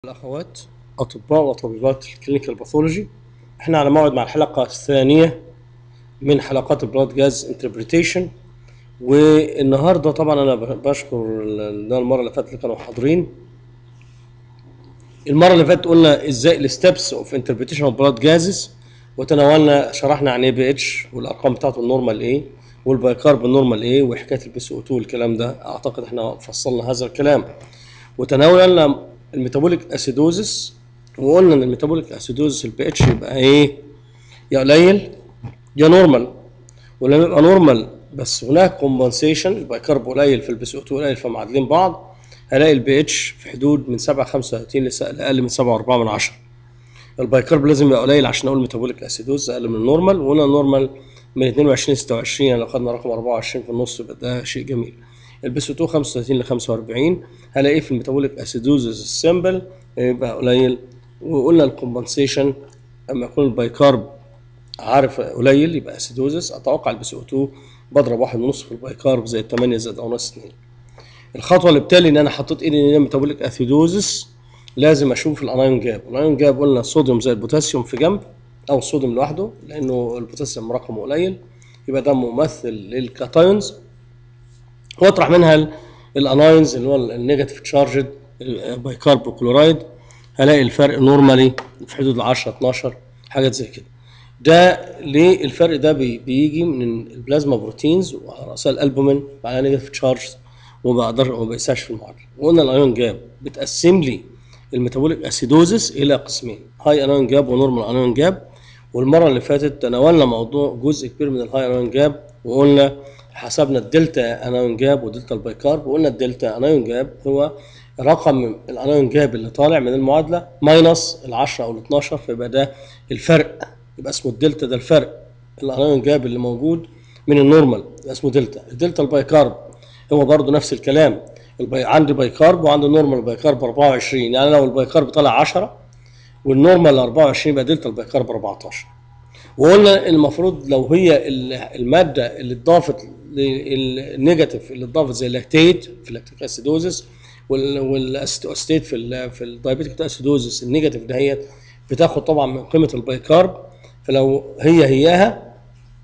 الأخوات أطباء وطبيبات الكلينيكال باثولوجي احنا على موعد مع الحلقة الثانية من حلقات البلاد جاز انتربريتيشن والنهارده طبعا انا ب- بشكر ال- ده المره اللي فاتت اللي كانوا حاضرين المره اللي فاتت قلنا ازاي الستبس اوف انتربريتيشن اوف بلاد جازز وتناولنا شرحنا عن ايه بي اتش والارقام بتاعته النورمال ايه والبايكارب النورمال ايه وحكايه البي سي او 2 والكلام ده اعتقد احنا فصلنا هذا الكلام وتناولنا الميتابوليك اسيدوزس وقلنا ان الميتابوليك اسيدوزس البي اتش يبقى ايه يا قليل يا نورمال ولما يبقى نورمال بس هناك كومبنسيشن البايكارب قليل في البي سي او 2 قليل فمعادلين بعض هلاقي البي اتش في حدود من 7.35 لس- لاقل من 7.4 من 10 البايكارب لازم يبقى قليل عشان اقول ميتابوليك اسيدوز اقل من النورمال وهنا النورمال من 22 ل 26 يعني لو خدنا رقم 24 في النص يبقى ده شيء جميل البيسو 2 35 ل 45 هلاقيه في الميتابوليك اسيدوزز السمبل يبقى قليل وقلنا الكومبنسيشن اما يكون البايكارب عارف قليل يبقى اسيدوزس اتوقع البي سي او 2 بضرب واحد ونص في البايكارب زي 8 زائد او نص 2 الخطوه اللي بتالي ان انا حطيت ايدي ان هي ميتابوليك اسيدوزس لازم اشوف الانايون جاب الانايون جاب قلنا الصوديوم زائد البوتاسيوم في جنب او الصوديوم لوحده لانه البوتاسيوم رقمه قليل يبقى ده ممثل للكاتايونز واطرح منها ال- الاناينز اللي هو النيجاتيف تشارجد بايكارب كلورايد هلاقي الفرق نورمالي في حدود ال 10 12 حاجات زي كده ده ليه الفرق ده بي- بيجي من البلازما بروتينز وعلى راسها الالبومين على نيجاتيف تشارج وما بقدرش وما بيقيسهاش في المعادله وقلنا الايون جاب بتقسم لي الميتابوليك اسيدوزس الى قسمين هاي انايون جاب ونورمال انايون جاب والمره اللي فاتت تناولنا موضوع جزء كبير من الهاي انايون جاب وقلنا حسبنا الدلتا انايون جاب ودلتا البايكارب وقلنا الدلتا انايون جاب هو رقم الانايون جاب اللي طالع من المعادله ماينس ال 10 او ال 12 فيبقى ده الفرق يبقى اسمه الدلتا ده الفرق الانايون جاب اللي موجود من النورمال يبقى اسمه دلتا الدلتا البايكارب هو برضه نفس الكلام البي... عندي بايكارب وعندي نورمال بايكارب 24 يعني لو البايكارب طلع 10 والنورمال 24 يبقى دلتا البايكارب 14 وقلنا المفروض لو هي ال- الماده اللي اتضافت للنيجاتيف اللي اتضافت زي اللاكتيت في اللاكتيك اسيدوزس والاستيت في ال في الدايبيتيك اسيدوزس النيجاتيف دهيت بتاخد طبعا من قيمه البايكارب فلو هي هياها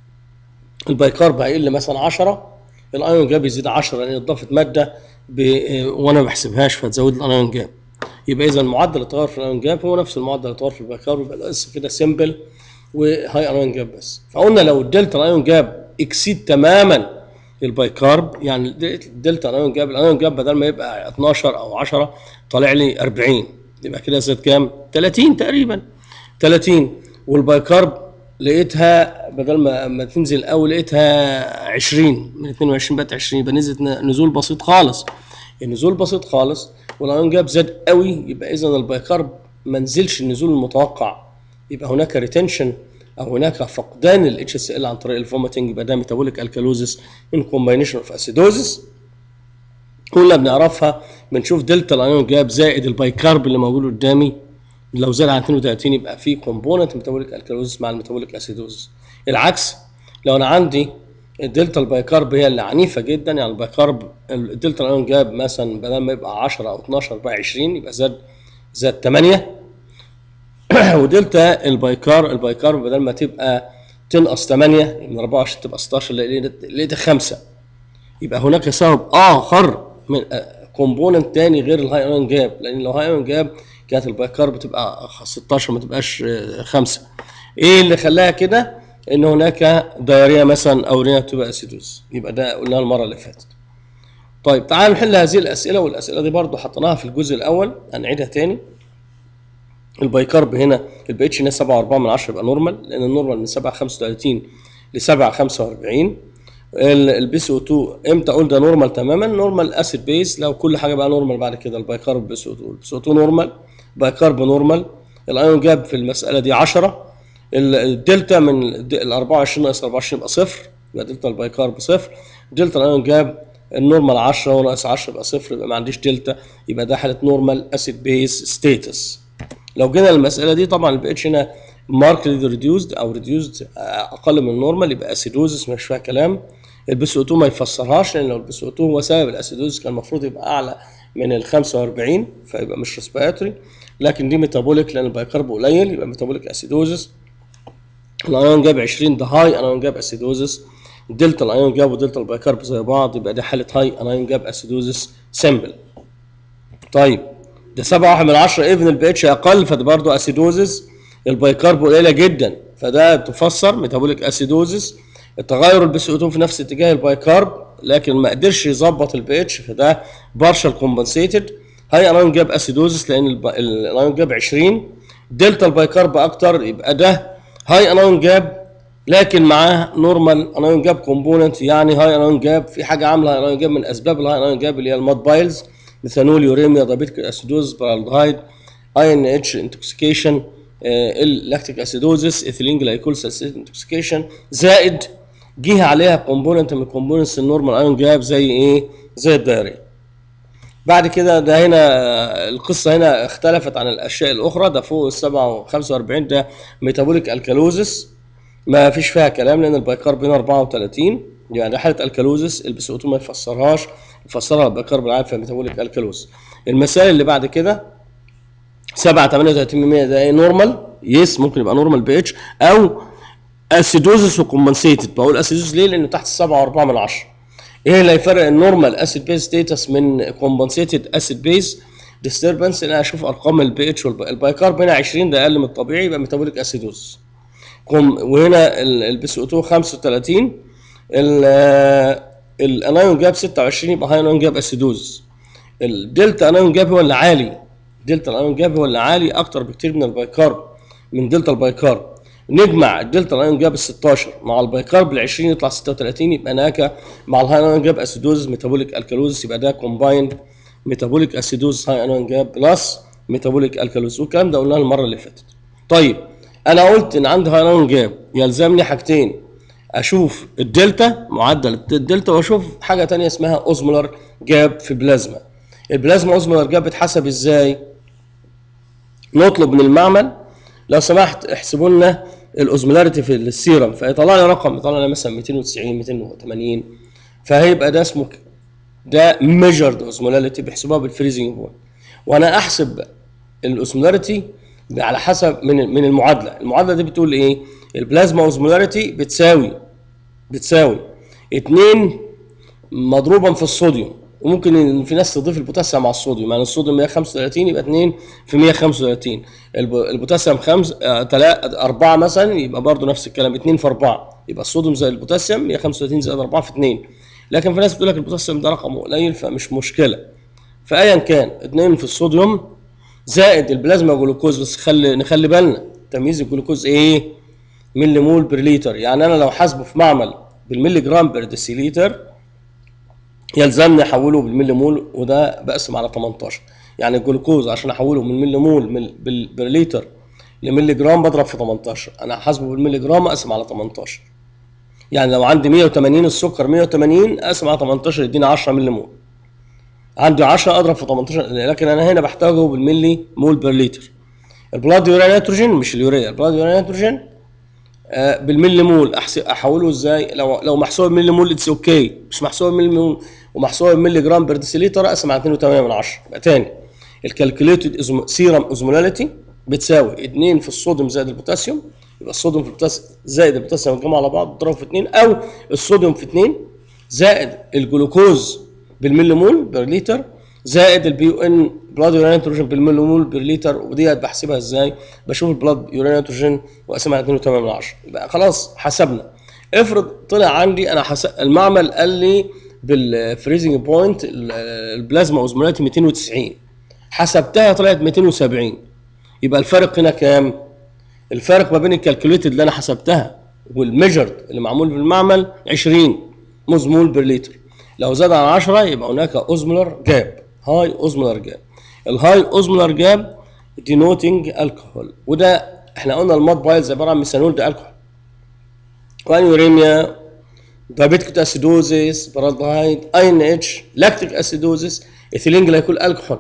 البايكارب هيقل مثلا 10 الايون جاب يزيد 10 لان اضافت ماده ب... وانا ما بحسبهاش فتزود الايون جاب يبقى اذا معدل التغير في الايون جاب هو نفس المعدل التغير في البايكارب يبقى القصه كده سيمبل وهاي ايون جاب بس فقلنا لو الدلتا الايون جاب اكسيد تماما البايكارب يعني الدلتا الايون جاب الايون جاب بدل ما يبقى 12 او 10 طالع لي 40 يبقى كده زاد كام 30 تقريبا 30 والبايكارب لقيتها بدل ما ما تنزل الاول لقيتها 20 من 22 بقت 20 يبقى نزلت ن- نزول بسيط خالص النزول بسيط خالص والايون جاب زاد قوي يبقى اذا البايكارب ما نزلش النزول المتوقع يبقى هناك ريتنشن او هناك فقدان الاتش اس ال عن طريق الفوميتنج يبقى ده ميتابوليك الكالوزس ان كومباينيشن اوف اسيدوزس كلنا بنعرفها بنشوف دلتا الايون جاب زائد البايكارب اللي موجود قدامي لو زاد عن 32 يبقى في كومبوننت ميتابوليك الكالوزس مع الميتابوليك اسيدوزس العكس لو انا عندي الدلتا البايكارب هي اللي عنيفه جدا يعني البايكارب الدلتا الايون جاب مثلا بدل ما يبقى 10 او 12 بقى 20 يبقى زاد زاد 8 ودلتا البايكار البايكارب بدل ما تبقى تنقص 8 من 24 تبقى 16 لقيت- لقيتها 5 يبقى هناك سبب اخر من كومبوننت تاني غير الهاي ايون جاب لان لو هاي ايون جاب كانت البايكار بتبقى 16 ما تبقاش 5 ايه اللي خلاها كده ان هناك دايريا مثلا او رينا تبقى اسيدوز يبقى ده قلناها المره اللي فاتت طيب تعالوا نحل هذه الاسئله والاسئله دي برضو حطيناها في الجزء الاول هنعيدها تاني البايكارب هنا البي اتش هنا 7.4 من 10 يبقى نورمال لان النورمال من 7.35 ل 7.45 البي سي او 2 امتى اقول ده نورمال تماما نورمال اسيد بيس لو كل حاجه بقى نورمال بعد كده البايكارب بي سي او 2 البي سي او 2 نورمال بايكارب نورمال الايون جاب في المساله دي 10 ال- الدلتا من الد- ال 24 ناقص 24 يبقى صفر يبقى دلتا البايكارب صفر دلتا الايون جاب النورمال 10 وناقص 10 يبقى صفر يبقى ما عنديش دلتا يبقى ده حاله نورمال اسيد بيس ستيتس لو جينا المساله دي طبعا البي اتش هنا ماركلي ريديوزد او ريديوزد اقل من النورمال يبقى اسيدوزس مش فيها كلام البي سي او 2 ما يفسرهاش لان لو البي سي او 2 هو سبب الاسيدوزس كان المفروض يبقى اعلى من ال 45 فيبقى مش ريسبيراتوري لكن دي ميتابوليك لان البايكارب قليل يبقى ميتابوليك اسيدوزس الايون جاب 20 ده هاي الايون جاب اسيدوزس دلتا الايون جاب ودلتا البايكارب زي بعض يبقى دي حاله هاي الايون جاب اسيدوزس سمبل طيب ده 7 من 10 ايفن البي اتش اقل فده برضه اسيدوزس البايكارب قليله جدا فده تفسر ميتابوليك اسيدوزس التغير البي سي 2 في نفس اتجاه البايكارب لكن ما قدرش يظبط البي اتش فده بارشال كومبنسيتد هاي الايون جاب اسيدوزس لان الب- ال- الايون جاب 20 دلتا البايكارب اكتر يبقى ده هاي الايون جاب لكن معاه نورمال انايون جاب كومبوننت يعني هاي انايون جاب في حاجه عامله هاي انايون جاب من اسباب الهاي انايون جاب اللي هي الماد بايلز ميثانول يوريميا دايبيتيك اسيدوز برالدهايد اي ان اتش انتوكسيكيشن اللاكتيك اسيدوزس ايثيلين جلايكول سلسلة انتوكسيكيشن زائد جه عليها كومبوننت من كومبوننتس النورمال ايون جاب زي ايه؟ زي الدايريه بعد كده ده هنا آه، القصه هنا اختلفت عن الاشياء الاخرى ده فوق ال 7 45 ده ميتابوليك الكالوزس ما فيش فيها كلام لان البايكارب هنا 34 يعني ده حاله الكالوزس البس اوتو ما يفسرهاش يفسرها البايكارب العام في ميتابوليك الكالوز المثال اللي بعد كده 7 38 ده ايه نورمال يس ممكن يبقى نورمال بي اتش او اسيدوزس وكومبنسيتد بقول اسيدوزس ليه لانه تحت 7 و4 من 10 ايه اللي هيفرق النورمال اسيد بيز ستيتس من كومبنسيتد اسيد بيز ديستربنس ان انا اشوف ارقام البي اتش والبايكارب هنا 20 ده اقل من الطبيعي يبقى ميتابوليك اسيدوز كوم وهنا البي سي او 2 35 الانايون جاب 26 يبقى هاي انايون جاب اسيدوز الدلتا انايون جاب هو اللي عالي دلتا الانايون جاب هو اللي عالي اكتر بكتير من البايكارب من دلتا البايكارب نجمع الدلتا الانايون جاب ال 16 مع البايكارب ال 20 يطلع 36 يبقى ناكا مع الهاي انايون جاب اسيدوز ميتابوليك الكالوز يبقى ده كومبايند ميتابوليك اسيدوز هاي انايون جاب بلس ميتابوليك الكالوز والكلام ده قلناه المره اللي فاتت طيب انا قلت ان عندي هاي انايون جاب يلزمني حاجتين اشوف الدلتا معدل الدلتا واشوف حاجه تانية اسمها اوزمولر جاب في بلازما البلازما اوزمولر جاب بتحسب ازاي نطلب من المعمل لو سمحت احسبوا لنا الاوزمولاريتي في السيرم فيطلع لي رقم يطلع لي مثلا 290 280 فهيبقى ده اسمه ك- ده ميجرد اوزمولاريتي بيحسبوها بالفريزنج بوينت وانا احسب الاوزمولاريتي على حسب من من المعادله المعادله دي بتقول ايه البلازما اوزمولاريتي بتساوي بتساوي 2 مضروبا في الصوديوم وممكن إن في ناس تضيف البوتاسيوم مع الصوديوم يعني الصوديوم 135 يبقى 2 في 135 الب- البوتاسيوم 5 4 مثلا يبقى برضه نفس الكلام 2 في 4 يبقى الصوديوم زائد البوتاسيوم 135 زائد 4 في 2 لكن في ناس بتقول لك البوتاسيوم ده رقم قليل فمش مشكله فايا كان 2 في الصوديوم زائد البلازما جلوكوز بس خلي نخلي بالنا تمييز الجلوكوز ايه ملي مول بر لتر يعني انا لو حاسبه في معمل بالملي جرام بر ديسيليتر يلزمني احوله بالملي مول وده بقسم على 18 يعني الجلوكوز عشان احوله من ملي مول من بال- بر لتر لملي جرام بضرب في 18 انا حاسبه بالملي جرام اقسم على 18 يعني لو عندي 180 السكر 180 اقسم على 18 يديني 10 ملي مول عندي 10 اضرب في 18 لكن انا هنا بحتاجه بالملي مول بر لتر البلاد يوريا نيتروجين مش اليوريا البلاد يوريا نيتروجين آه، بالملي مول أحس- احوله ازاي لو لو محسوب بالملي مول اتس اوكي مش محسوب بالملي مول ومحسوب بالملي جرام بر ديسيليتر اقسم على 2.8 من 10 يبقى تاني الكالكوليتد سيرم اوزمولاليتي بتساوي 2 في الصوديوم زائد البوتاسيوم يبقى الصوديوم في البوتاسيوم زائد البوتاسيوم يتجمعوا على بعض تضربوا في 2 او الصوديوم في 2 زائد الجلوكوز بالملي مول بر لتر زائد البي يو ان بلاد يورين نيتروجين بالملي مول بر لتر ودي بحسبها ازاي؟ بشوف البلاد يورين نيتروجين واقسمها على 2.8 من 10 يبقى خلاص حسبنا افرض طلع عندي انا حسب المعمل قال لي بالفريزنج بوينت البلازما اوزمولاتي 290 حسبتها طلعت 270 يبقى الفرق هنا كام؟ الفرق ما بين الكالكوليتد اللي انا حسبتها والميجرد اللي معمول في المعمل 20 مزمول بر لتر لو زاد عن 10 يبقى هناك اوزمولر جاب هاي اوزمولر جاب الهاي اوزمولر جاب دينوتنج الكحول وده احنا قلنا الماد بايلز عباره عن ميثانول ده الكحول وانيوريميا دايبيتيك اسيدوزيس برالدهايد اي ان اتش لاكتيك اسيدوزيس ايثيلين جلايكول الكحول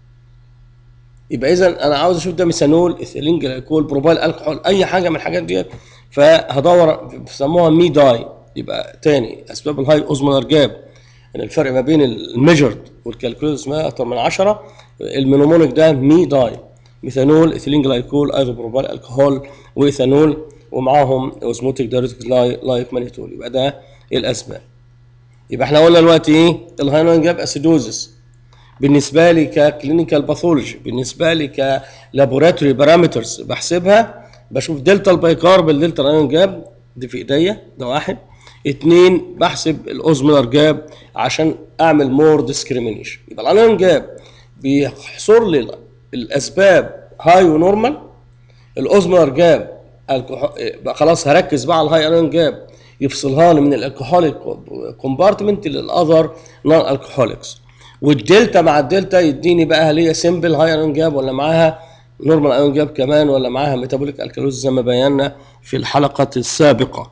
يبقى اذا انا عاوز اشوف ده ميثانول ايثيلين جلايكول بروبايل الكحول اي حاجه من الحاجات ديت فهدور بيسموها مي داي يبقى تاني اسباب الهاي اوزمولار جاب ان الفرق ما بين الميجرد والكالكوليتد اسمها اكتر من 10 المينومونيك ده مي داي ميثانول ايثيلين جلايكول ايزوبروبال الكحول وايثانول ومعاهم اوزموتيك دايريتك لايك مانيتول يبقى ده الاسباب يبقى احنا قلنا دلوقتي ايه الهاينون جاب اسيدوزس بالنسبه لي ككلينيكال باثولوجي بالنسبه لي كلابوراتوري بارامترز بحسبها بشوف دلتا البايكارب الدلتا الايون جاب دي في ايديا ده واحد اتنين بحسب الاوزمولار جاب عشان اعمل مور ديسكريمينيشن يبقى الايون جاب بيحصر لي الاسباب هاي ونورمال الاوزمولار جاب بقى خلاص هركز بقى على الهاي ايون جاب يفصلها لي من الالكحوليك كومبارتمنت للاذر نون الكحوليكس والدلتا مع الدلتا يديني بقى هل هي سمبل هاي ايون جاب ولا معاها نورمال ايون جاب كمان ولا معاها ميتابوليك الكالوز زي ما بينا في الحلقه السابقه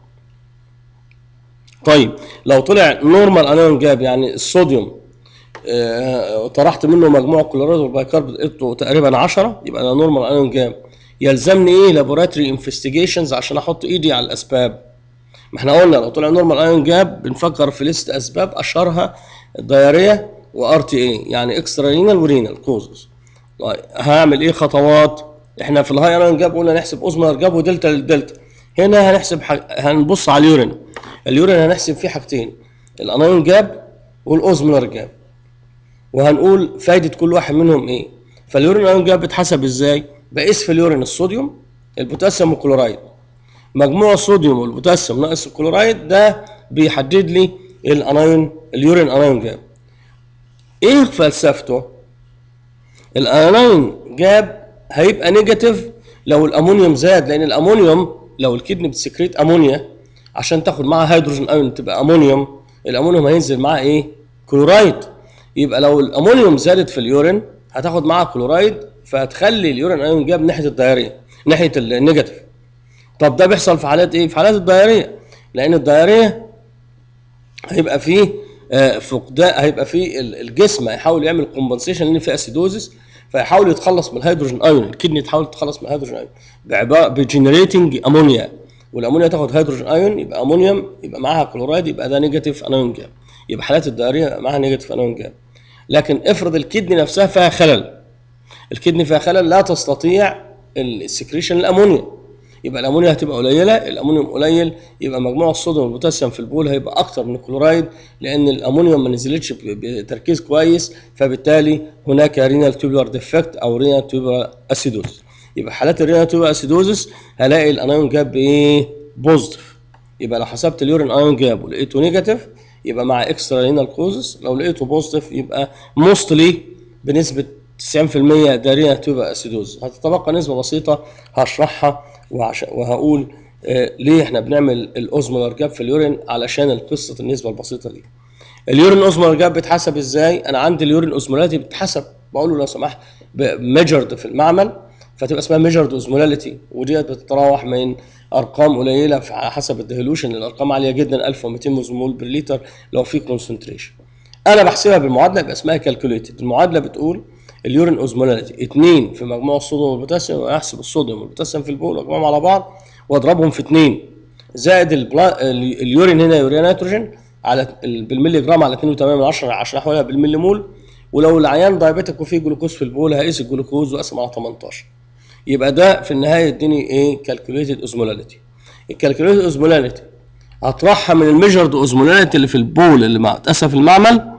طيب لو طلع نورمال ايون جاب يعني الصوديوم آه، طرحت منه مجموع كلوريد والبايكارب لقيته تقريبا 10 يبقى انا نورمال ايون جاب يلزمني ايه لابوراتوري انفستيجيشنز عشان احط ايدي على الاسباب ما احنا قلنا لو طلع نورمال ايون جاب بنفكر في ليست اسباب اشهرها الدياريه وار تي اي يعني اكسترا رينال ورينال كوزز طيب هعمل ايه خطوات احنا في الهاي ايون جاب قلنا نحسب اوزمولار جاب ودلتا للدلتا هنا هنحسب ح... هنبص على اليورين اليورين هنحسب فيه حاجتين الانايون جاب والاوزمولار جاب وهنقول فايده كل واحد منهم ايه فاليورين ايون جاب بيتحسب ازاي بقيس في اليورين الصوديوم البوتاسيوم والكلورايد مجموع الصوديوم والبوتاسيوم ناقص الكلورايد ده بيحدد لي الانايون اليورين انايون جاب ايه فلسفته الانايون جاب هيبقى نيجاتيف لو الامونيوم زاد لان الامونيوم لو الكدني بتسكريت امونيا عشان تاخد معاها هيدروجين ايون تبقى امونيوم الامونيوم هينزل معاه ايه كلورايد يبقى لو الامونيوم زادت في اليورين هتاخد معاها كلورايد فهتخلي اليورين ايون جاب ناحيه الدايريه ناحيه النيجاتيف طب ده بيحصل في حالات ايه في حالات الدايريه لان الدايريه هيبقى فيه آه، فقدان هيبقى فيه ال- الجسم هيحاول يعمل كومبنسيشن لان في اسيدوزس فيحاول يتخلص من الهيدروجين ايون الكدني تحاول تتخلص من الهيدروجين ايون بعباره بجنريتنج امونيا والامونيا تاخد هيدروجين ايون يبقى امونيوم يبقى معاها كلورايد يبقى ده نيجاتيف انايون جاب يبقى حالات الدايريه معاها نيجاتيف انايون جاب لكن افرض الكدني نفسها فيها خلل الكدني فيها خلل لا تستطيع السكريشن الامونيا يبقى الامونيا هتبقى قليله الامونيوم قليل يبقى مجموع الصوديوم والبوتاسيوم في البول هيبقى اكتر من الكلورايد لان الامونيوم ما نزلتش ب- بتركيز كويس فبالتالي هناك رينال تيوبولار ديفكت او رينال تيوبولار اسيدوز يبقى حالات الرينال تيوبولار اسيدوزس هلاقي الانايون جاب بايه بوزيتيف يبقى لو حسبت اليورين ايون جاب ولقيته نيجاتيف يبقى مع اكسترا رينال كوزس لو لقيته بوزيتيف يبقى موستلي بنسبه 90% ده رينال تيوبولار اسيدوز هتتبقى نسبه بسيطه هشرحها وعش... وهقول آه ليه احنا بنعمل الاوزمولار جاب في اليورين علشان القصه النسبه البسيطه دي اليورين اوزمولار جاب بيتحسب ازاي انا عندي اليورين اوزمولاريتي بتتحسب بقول له لو سمحت ميجرد في المعمل فتبقى اسمها ميجرد اوزمولاليتي وديت بتتراوح من ارقام قليله في- على حسب الديلوشن الارقام عاليه جدا 1200 مول بر لتر لو في كونسنتريشن انا بحسبها بالمعادله يبقى اسمها كالكوليتد المعادله بتقول اليورين اوزمولاليتي 2 في مجموع الصوديوم والبوتاسيوم واحسب الصوديوم والبوتاسيوم في البول واجمعهم على بعض واضربهم في 2 زائد البلا... ال- اليورين هنا يوريا نيتروجين على ال- بالملي جرام على 2.8 من 10 عشان احولها بالملي مول ولو العيان دايبيتك وفيه جلوكوز في البول هقيس الجلوكوز واقسم على 18 يبقى ده في النهايه يديني ايه كالكوليتد اوزمولاليتي الكالكوليتد اوزمولاليتي هطرحها من الميجرد اوزمولاليتي اللي في البول اللي مع اتقاسها في المعمل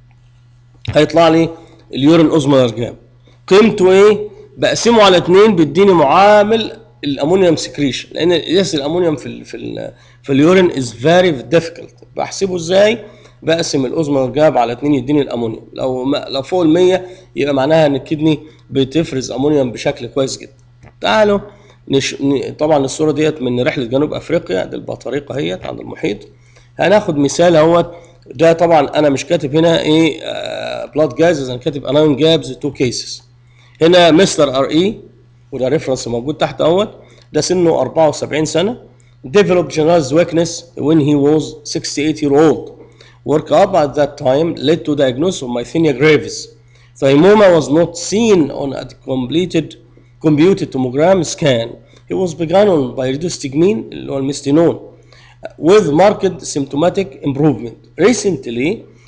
هيطلع لي اليورين اوزمولار جاب قيمته ايه بقسمه على اتنين بيديني معامل الامونيوم سكريشن لان قياس الامونيوم في ال في ال في اليورين از فيري ديفيكولت بحسبه ازاي بقسم الاوزمولار جاب على اتنين يديني الامونيوم لو ما لو فوق ال 100 يبقى معناها ان الكدني بتفرز امونيوم بشكل كويس جدا تعالوا نش... ن- طبعا الصوره ديت من رحله جنوب افريقيا دي البطريقه اهيت عند المحيط هناخد مثال اهوت ده طبعا انا مش كاتب هنا ايه بلاد جازز انا كاتب انايون جابز تو كيسز هنا مستر ار اي وده ريفرنس موجود تحت اهوت ده سنه 74 سنه developed generalized weakness when he was 68 year old work up at that time led to diagnosis of myasthenia gravis thymoma was not seen on a completed computed tomogram scan he was begun on by ridostigmine اللي هو المستينون with marked symptomatic improvement. Recently,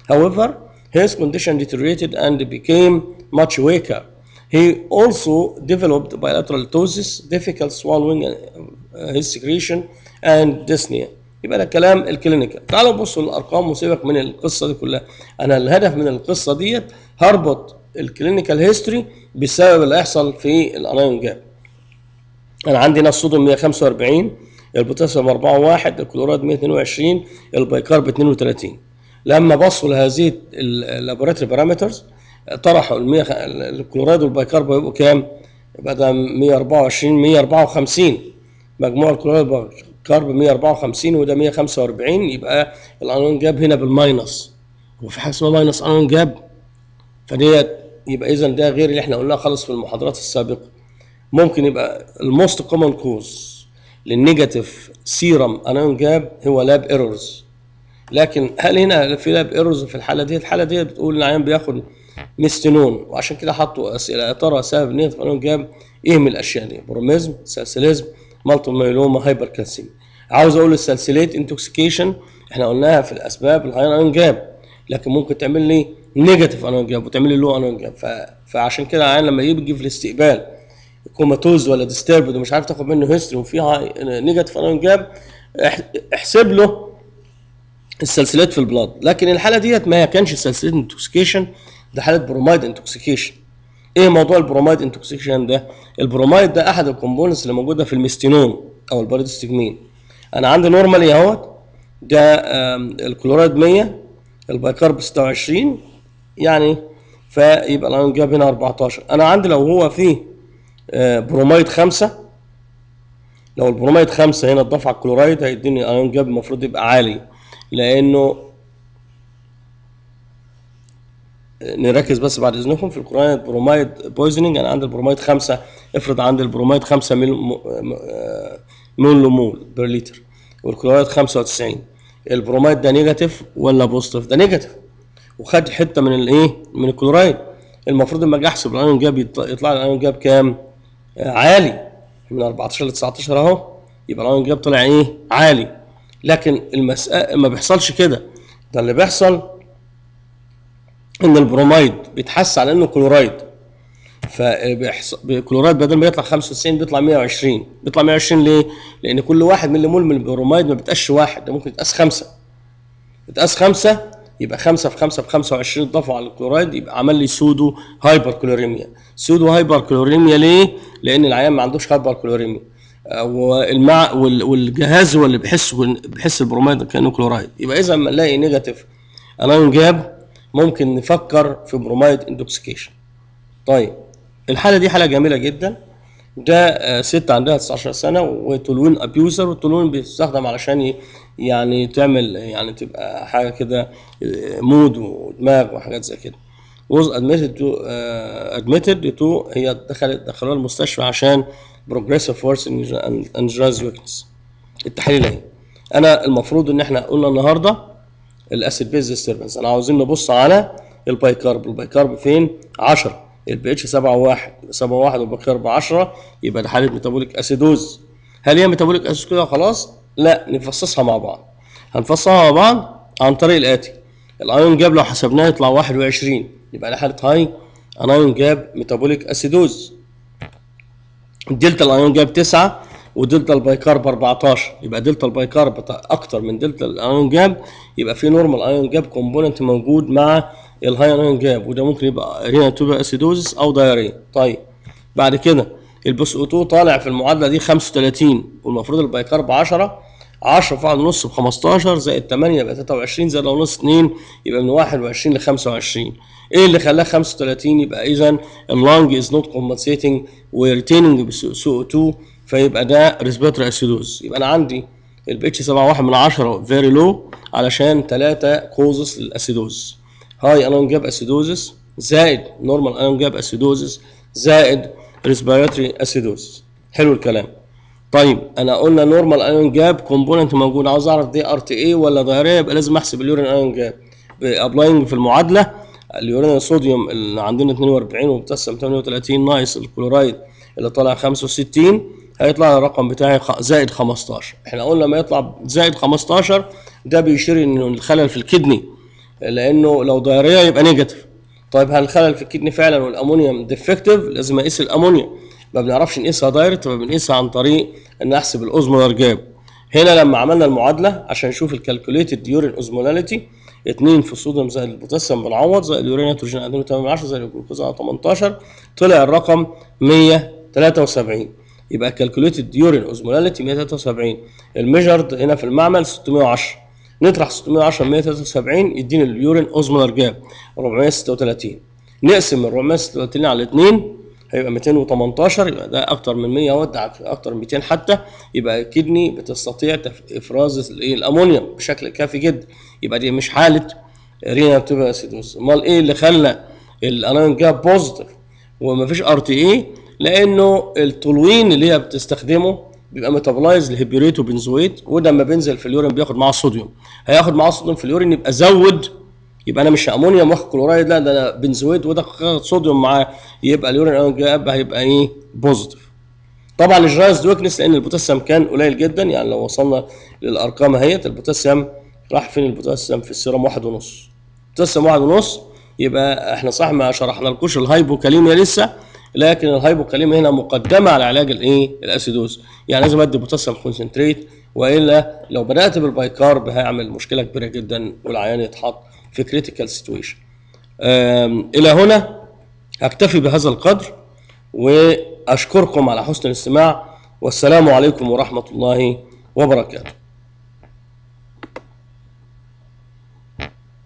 however his condition deteriorated and became much weaker he also developed bilateral ptosis difficult swallowing uh, his secretion and dyspnea يبقى ده كلام الكلينيكال تعالوا نبصوا للارقام وسيبك من القصه دي كلها انا الهدف من القصه ديت هربط الكلينيكال هيستوري بسبب اللي هيحصل في الانايون جاب انا عندي ناس صوديوم 145 البوتاسيوم 4.1 الكلوريد 122 البيكارب 32 لما بصوا لهذه اللابوراتوري بارامترز طرحوا ال 100 الكلوريد والبيكارب يبقوا كام؟ يبقى ده 124 154 مجموع الكلوريد والبيكارب 154 وده 145 يبقى الانون جاب هنا بالماينس وفي حاجه اسمها ماينس انون جاب فديت يبقى اذا ده غير اللي احنا قلناه خالص في المحاضرات السابقه ممكن يبقى الموست كومن كوز للنيجاتيف سيرم انون جاب هو لاب ايرورز لكن هل هنا في لاب ايرورز في الحاله دي الحاله دي بتقول ان العيان بياخد ميستنون وعشان كده حطوا اسئله يا ترى سبب النيجاتيف انون جاب ايه من الاشياء دي بروميزم سلسليزم مالتو مايلوما هايبر كالسيم عاوز اقول السلسليت انتوكسيكيشن احنا قلناها في الاسباب الهاي انون جاب لكن ممكن تعمل لي نيجاتيف انون جاب وتعمل لي لو انون جاب ف... فعشان كده العيان لما يجي في الاستقبال كوماتوز ولا ديستربد ومش عارف تاخد منه هيستوري وفيها نيجاتيف انون جاب احسب له السلسلات في البلاد لكن الحاله ديت ما كانش سلسله انتوكسيكيشن ده حاله برومايد انتوكسيكيشن ايه موضوع البرومايد انتوكسيكيشن ده البرومايد ده احد الكومبوننتس اللي موجوده في الميستينون او البارادستجمين انا عندي نورمالي اهوت ده الكلورايد 100 البيكارب 26 يعني فيبقى الايون جاب هنا 14 انا عندي لو هو فيه برومايد 5 لو البرومايد 5 هنا اتضاف على الكلورايد هيديني ايون جاب المفروض يبقى عالي لانه نركز بس بعد اذنكم في الكلورايد برومايد بويزنينج انا عندي البرومايد 5 افرض عندي البرومايد 5 مول مول مول بير لتر والكلورايد 95 البرومايد ده نيجاتيف ولا بوزيتيف ده نيجاتيف وخد حته من الايه من الكلورايد المفروض لما اجي احسب الايون جاب يطلع لي الايون جاب كام آه عالي من 14 ل 19 اهو يبقى الايون جاب طلع ايه عالي لكن المسألة ما بيحصلش كده ده اللي بيحصل ان البرومايد بيتحس على انه كلورايد فبيحصل كلورايد بدل ما يطلع 95 بيطلع 120 بيطلع 120 ليه؟ لان كل واحد ملي مول من البرومايد ما بيتقاش واحد ده ممكن يتقاس خمسه يتقاس خمسه يبقى 5 في 5 ب 25 ضافوا على الكلورايد يبقى عمل لي سودو هايبر كلوريميا سودو هايبر كلوريميا ليه؟ لان العيان ما عندوش هايبر كلوريميا والمع والجهاز هو اللي بيحس بيحس البرومايد كانه كلورايد يبقى اذا لما نلاقي نيجاتيف انايون جاب ممكن نفكر في برومايد اندوكسيكيشن طيب الحاله دي حاله جميله جدا ده ست عندها 19 سنه وتولوين ابيوزر والتولوين بيستخدم علشان يعني تعمل يعني تبقى حاجه كده مود ودماغ وحاجات زي كده was admitted to uh, admitted to هي دخلت دخلوها المستشفى عشان progressive force and jazz weakness التحليل اهي انا المفروض ان احنا قلنا النهارده الاسيد بيز ديستربنس انا عاوزين نبص على البايكارب البايكارب فين 10 البي اتش 7 1 7 1 والبايكارب 10 يبقى ده حاله ميتابوليك اسيدوز هل هي ميتابوليك اسيدوز كده خلاص لا نفصصها مع بعض هنفصصها مع بعض عن طريق الاتي الايون جاب لو حسبناه يطلع 21 يبقى ده حاله هاي انايون جاب ميتابوليك اسيدوز دلتا الايون جاب 9 ودلتا البايكارب 14 يبقى دلتا البايكارب اكتر من دلتا الايون جاب يبقى في نورمال ايون جاب كومبوننت موجود مع الهاي ايون جاب وده ممكن يبقى رينا توبا اسيدوزس او دايريا طيب بعد كده البوس اوتو طالع في المعادله دي 35 والمفروض البايكارب 10 10 في نص ب 15 زائد 8 يبقى 23 زائد ونص 2 يبقى من 21 ل 25 ايه اللي خلاه 35 يبقى اذا اللانج از نوت كومبنسيتنج وريتيننج سو 2 فيبقى ده ريسبيرتوري اسيدوز يبقى انا عندي البي اتش 7.1 من 10 فيري لو علشان 3 كوزز للاسيدوز هاي انون جاب اسيدوزس زائد نورمال انون جاب اسيدوزس زائد ريسبيرتوري اسيدوز حلو الكلام طيب انا قلنا نورمال ايون جاب كومبوننت موجود عاوز اعرف دي ار تي اي ولا دايريه يبقى لازم احسب اليورين ايون جاب ابلاينج في المعادله اليورين صوديوم اللي عندنا 42 وبوتاسيوم 38 ناقص الكلورايد اللي طالع 65 هيطلع الرقم بتاعي زائد 15 احنا قلنا ما يطلع زائد 15 ده بيشير ان الخلل في الكدني لانه لو ضياريه يبقى نيجاتيف طيب هل الخلل في الكدني فعلا والامونيوم ديفكتيف لازم اقيس الامونيا ما بنعرفش نقيسها دايركت فبنقيسها عن طريق ان احسب الاوزمولار جاب هنا لما عملنا المعادله عشان نشوف الكالكوليتد يورين اوزمولاليتي 2 في الصوديوم زائد البوتاسيوم بنعوض زائد اليورين نيتروجين 2.8 زائد الجلوكوز على 18 طلع الرقم 173 يبقى كالكوليتد يورين اوزمولاليتي 173 الميجرد هنا في المعمل 610 نطرح 610 من 173 يديني اليورين اوزمولار جاب 436 نقسم ال 436 على 2 هيبقى 218 يبقى ده اكتر من 100 اهوت اكتر من 200 حتى يبقى الكدني بتستطيع تف- افراز الايه الامونيوم بشكل كافي جدا يبقى دي مش حاله رينا بتبقى اسيدوز امال ايه اللي خلى الانايون جاب بوزيتيف ومفيش ار تي اي لانه التولوين اللي هي بتستخدمه بيبقى ميتابولايز لهيبيوريت وبنزويت وده لما بينزل في اليورين بياخد معاه صوديوم هياخد معاه صوديوم في اليورين يبقى زود يبقى انا مش امونيوم واخد كلورايد لا ده انا بنزويت وده خد صوديوم معاه يبقى اليورين ايون جاب هيبقى ايه بوزيتيف طبعا الجرايز ويكنس لان البوتاسيوم كان قليل جدا يعني لو وصلنا للارقام اهيت البوتاسيوم راح فين البوتاسيوم في السيرم واحد ونص بوتاسيوم واحد ونص يبقى احنا صح ما شرحنا لكوش الهايبوكاليميا لسه لكن الهايبوكاليميا هنا مقدمه على علاج الايه الاسيدوز يعني لازم ادي بوتاسيوم كونسنتريت والا لو بدات بالبايكارب هيعمل مشكله كبيره جدا والعيان يتحط في كريتيكال سيتويشن الى هنا اكتفي بهذا القدر واشكركم على حسن الاستماع والسلام عليكم ورحمه الله وبركاته